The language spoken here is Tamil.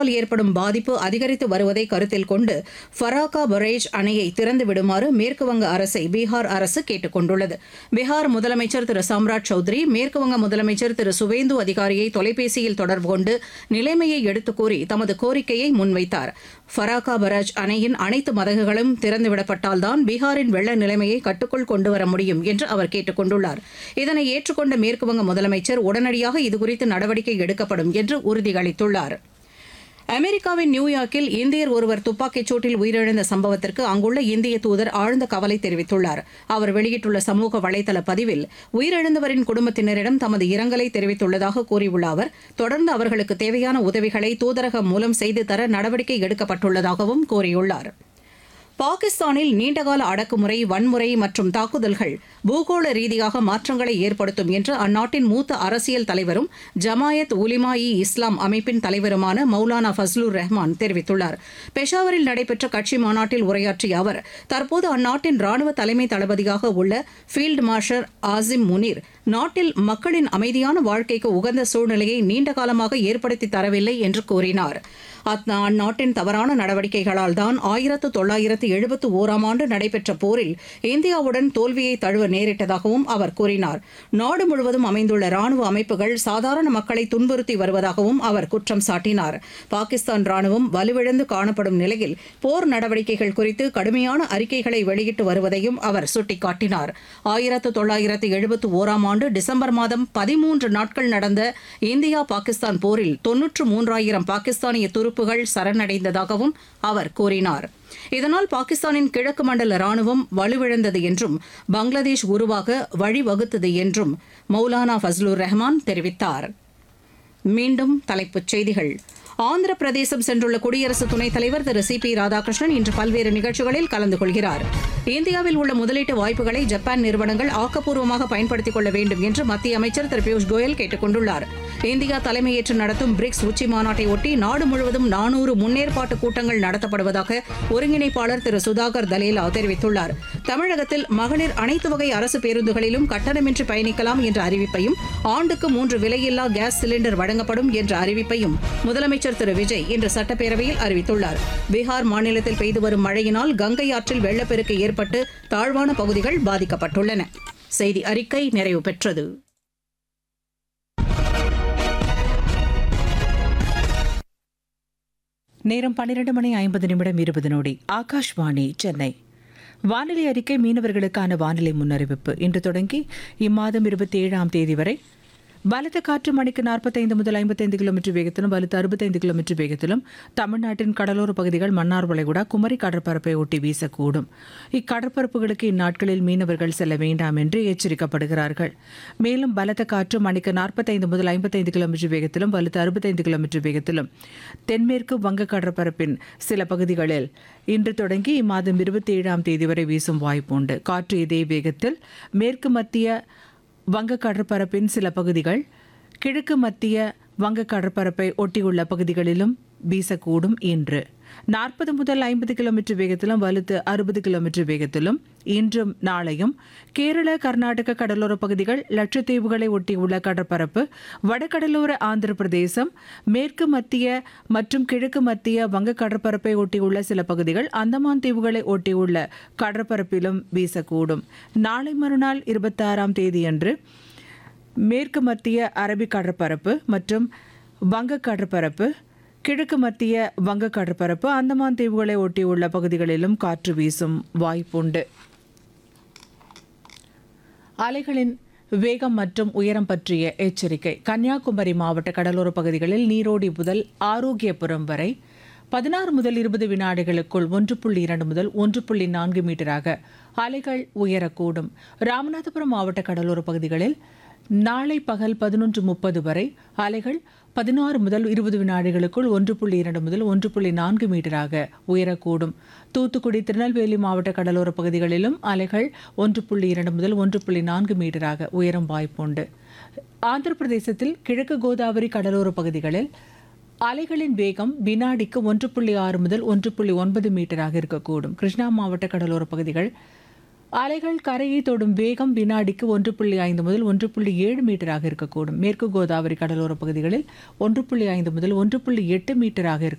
ஏற்படும் பாதிப்பு அதிகரித்து வருவதை கருத்தில் கொண்டு ஃபராக்கா பரேஜ் அணையை திறந்து விடுமாறு மேற்குவங்க அரசை பீகார் அரசு கேட்டுக் கொண்டுள்ளது பீகார் முதலமைச்சர் திரு சம்ராட் சௌத்ரி மேற்குவங்க முதலமைச்சர் திரு சுவேந்து அதிகாரியை தொலைபேசியில் தொடர்பு கொண்டு நிலைமையை எடுத்துக் கூறி தமது கோரிக்கையை முன்வைத்தார் ஃபராக்கா பராஜ் அணையின் அனைத்து மதகுகளும் திறந்துவிடப்பட்டால்தான் பீகாரின் வெள்ள நிலைமையை கட்டுக்குள் கொண்டுவர முடியும் என்று அவர் கேட்டுக் கொண்டுள்ளார் இதனை ஏற்றுக்கொண்ட மேற்குவங்க முதலமைச்சர் உடனடியாக இதுகுறித்து நடவடிக்கை எடுக்கப்படும் என்று உறுதியளித்துள்ளார் அமெரிக்காவின் நியூயார்க்கில் இந்தியர் ஒருவர் துப்பாக்கிச் சூட்டில் உயிரிழந்த சம்பவத்திற்கு அங்குள்ள இந்திய தூதர் ஆழ்ந்த கவலை தெரிவித்துள்ளார் அவர் வெளியிட்டுள்ள சமூக வலைதள பதிவில் உயிரிழந்தவரின் குடும்பத்தினரிடம் தமது இரங்கலை தெரிவித்துள்ளதாக கூறியுள்ள அவர் தொடர்ந்து அவர்களுக்கு தேவையான உதவிகளை தூதரகம் மூலம் செய்து தர நடவடிக்கை எடுக்கப்பட்டுள்ளதாகவும் கூறியுள்ளார் பாகிஸ்தானில் நீண்டகால அடக்குமுறை வன்முறை மற்றும் தாக்குதல்கள் பூகோள ரீதியாக மாற்றங்களை ஏற்படுத்தும் என்று அந்நாட்டின் மூத்த அரசியல் தலைவரும் ஜமாயத் உலிமா இ இஸ்லாம் அமைப்பின் தலைவருமான மௌலானா ஃபஸ்லுர் ரஹ்மான் தெரிவித்துள்ளார் பெஷாவரில் நடைபெற்ற கட்சி மாநாட்டில் உரையாற்றிய அவர் தற்போது அந்நாட்டின் ராணுவ தலைமை தளபதியாக உள்ள ஃபீல்டு மார்ஷல் ஆசிம் முனீர் நாட்டில் மக்களின் அமைதியான வாழ்க்கைக்கு உகந்த சூழ்நிலையை நீண்ட காலமாக ஏற்படுத்தி தரவில்லை என்று கூறினார் அத்- அந்நாட்டின் தவறான நடவடிக்கைகளால் தான் ஆயிரத்து தொள்ளாயிரத்து எழுபத்து ஓராம் ஆண்டு நடைபெற்ற போரில் இந்தியாவுடன் தோல்வியை தழுவ நேரிட்டதாகவும் அவர் கூறினார் நாடு முழுவதும் அமைந்துள்ள ராணுவ அமைப்புகள் சாதாரண மக்களை துன்புறுத்தி வருவதாகவும் அவர் குற்றம் சாட்டினார் பாகிஸ்தான் ராணுவம் வலுவிழந்து காணப்படும் நிலையில் போர் நடவடிக்கைகள் குறித்து கடுமையான அறிக்கைகளை வெளியிட்டு வருவதையும் அவர் சுட்டிக்காட்டினார் ஆயிரத்து தொள்ளாயிரத்து எழுபத்து ஓராம் ஆண்டு டிசம்பர் மாதம் பதிமூன்று நாட்கள் நடந்த இந்தியா பாகிஸ்தான் போரில் தொன்னூற்று மூன்றாயிரம் பாகிஸ்தானிய துருப்புகள் சரணடைந்ததாகவும் அவர் கூறினார் இதனால் பாகிஸ்தானின் கிழக்கு மண்டல ராணுவம் வலுவிழந்தது என்றும் பங்களாதேஷ் உருவாக வழிவகுத்தது என்றும் மௌலானா ஃபஸ்லுர் ரஹ்மான் தெரிவித்தார் மீண்டும் தலைப்புச் செய்திகள் ஆந்திர பிரதேசம் சென்றுள்ள குடியரசு துணைத் தலைவர் திரு சி பி ராதாகிருஷ்ணன் இன்று பல்வேறு நிகழ்ச்சிகளில் கலந்து கொள்கிறார் இந்தியாவில் உள்ள முதலீட்டு வாய்ப்புகளை ஜப்பான் நிறுவனங்கள் ஆக்கப்பூர்வமாக பயன்படுத்திக் கொள்ள வேண்டும் என்று மத்திய அமைச்சர் திரு பியூஷ் கோயல் கேட்டுக் கொண்டுள்ளார் இந்தியா தலைமையேற்று நடத்தும் பிரிக்ஸ் உச்சி மாநாட்டை ஒட்டி நாடு முழுவதும் நானூறு முன்னேற்பாட்டு கூட்டங்கள் நடத்தப்படுவதாக ஒருங்கிணைப்பாளர் திரு சுதாகர் தலேலா தெரிவித்துள்ளார் தமிழகத்தில் மகளிர் அனைத்து வகை அரசு பேருந்துகளிலும் கட்டணமின்றி பயணிக்கலாம் என்ற அறிவிப்பையும் ஆண்டுக்கு மூன்று விலையில்லா கேஸ் சிலிண்டர் வழங்கப்படும் என்ற அறிவிப்பையும் முதலமைச்சர் திரு விஜய் இன்று சட்டப்பேரவையில் அறிவித்துள்ளார் பீகார் மாநிலத்தில் பெய்து வரும் மழையினால் கங்கை ஆற்றில் வெள்ளப்பெருக்கு ஏற்பட்டு தாழ்வான பகுதிகள் பாதிக்கப்பட்டுள்ளன செய்தி அறிக்கை நிறைவு பெற்றது நேரம் பன்னிரண்டு மணி ஐம்பது நிமிடம் இருபது நொடி ஆகாஷ்வாணி சென்னை வானிலை அறிக்கை மீனவர்களுக்கான வானிலை முன்னறிவிப்பு இன்று தொடங்கி இம்மாதம் இருபத்தி ஏழாம் தேதி வரை பலத்த காற்று மணிக்கு நாற்பத்தைந்து முதல் ஐம்பத்தைந்து கிலோமீட்டர் வேகத்திலும் பலத்த அறுபத்தைந்து கிலோமீட்டர் வேகத்திலும் தமிழ்நாட்டின் கடலோர பகுதிகள் மன்னார் வளைகுடா குமரி கடற்பரப்பை ஒட்டி வீசக்கூடும் இக்கடற்பரப்புகளுக்கு இந்நாட்களில் மீனவர்கள் செல்ல வேண்டாம் என்று எச்சரிக்கப்படுகிறார்கள் மேலும் பலத்த காற்று மணிக்கு நாற்பத்தைந்து முதல் ஐம்பத்தைந்து கிலோமீட்டர் வேகத்திலும் பலத்த அறுபத்தைந்து கிலோமீட்டர் வேகத்திலும் தென்மேற்கு வங்க கடற்பரப்பின் சில பகுதிகளில் இன்று தொடங்கி இம்மாதம் இருபத்தி ஏழாம் தேதி வரை வீசும் வாய்ப்புண்டு காற்று இதே வேகத்தில் மேற்கு மத்திய வங்க கடற்பரப்பின் சில பகுதிகள் கிழக்கு மத்திய வங்க கடற்பரப்பை ஒட்டியுள்ள பகுதிகளிலும் வீசக்கூடும் இன்று நாற்பது முதல் ஐம்பது கிலோமீட்டர் வேகத்திலும் வலுத்து அறுபது கிலோமீட்டர் வேகத்திலும் இன்றும் நாளையும் கேரள கர்நாடக கடலோர பகுதிகள் லட்சத்தீவுகளை ஒட்டியுள்ள கடற்பரப்பு வடகடலோர ஆந்திர பிரதேசம் மேற்கு மத்திய மற்றும் கிழக்கு மத்திய வங்க கடற்பரப்பை ஒட்டியுள்ள சில பகுதிகள் அந்தமான் தீவுகளை ஒட்டியுள்ள கடற்பரப்பிலும் வீசக்கூடும் நாளை மறுநாள் இருபத்தாறாம் தேதியன்று மேற்கு மத்திய அரபிக் கடற்பரப்பு மற்றும் வங்க கடற்பரப்பு கிழக்கு மத்திய வங்க கடற்பரப்பு அந்தமான் தீவுகளை ஒட்டியுள்ள பகுதிகளிலும் காற்று வீசும் வாய்ப்புண்டு அலைகளின் வேகம் மற்றும் உயரம் பற்றிய எச்சரிக்கை கன்னியாகுமரி மாவட்ட கடலோர பகுதிகளில் நீரோடி முதல் ஆரோக்கியபுரம் வரை பதினாறு முதல் இருபது வினாடிகளுக்குள் ஒன்று புள்ளி இரண்டு முதல் ஒன்று புள்ளி நான்கு மீட்டராக அலைகள் உயரக்கூடும் ராமநாதபுரம் மாவட்ட கடலோர பகுதிகளில் நாளை பகல் பதினொன்று முப்பது வரை அலைகள் பதினாறு முதல் இருபது வினாடிகளுக்குள் ஒன்று புள்ளி இரண்டு முதல் ஒன்று புள்ளி நான்கு மீட்டராக உயரக்கூடும் தூத்துக்குடி திருநெல்வேலி மாவட்ட கடலோர பகுதிகளிலும் அலைகள் ஒன்று புள்ளி இரண்டு முதல் ஒன்று புள்ளி நான்கு மீட்டராக உயரும் வாய்ப்புண்டு ஆந்திர பிரதேசத்தில் கிழக்கு கோதாவரி கடலோர பகுதிகளில் அலைகளின் வேகம் வினாடிக்கு ஒன்று புள்ளி ஆறு முதல் ஒன்று புள்ளி ஒன்பது மீட்டராக இருக்கக்கூடும் கிருஷ்ணா மாவட்ட கடலோர பகுதிகள் அலைகள் கரையை தொடும் வேகம் வினாடிக்கு ஒன்று புள்ளி ஐந்து முதல் ஒன்று புள்ளி ஏழு மீட்டராக இருக்கக்கூடும் மேற்கு கோதாவரி கடலோரப் பகுதிகளில் ஒன்று புள்ளி ஐந்து முதல் ஒன்று புள்ளி எட்டு மீட்டராக இருக்க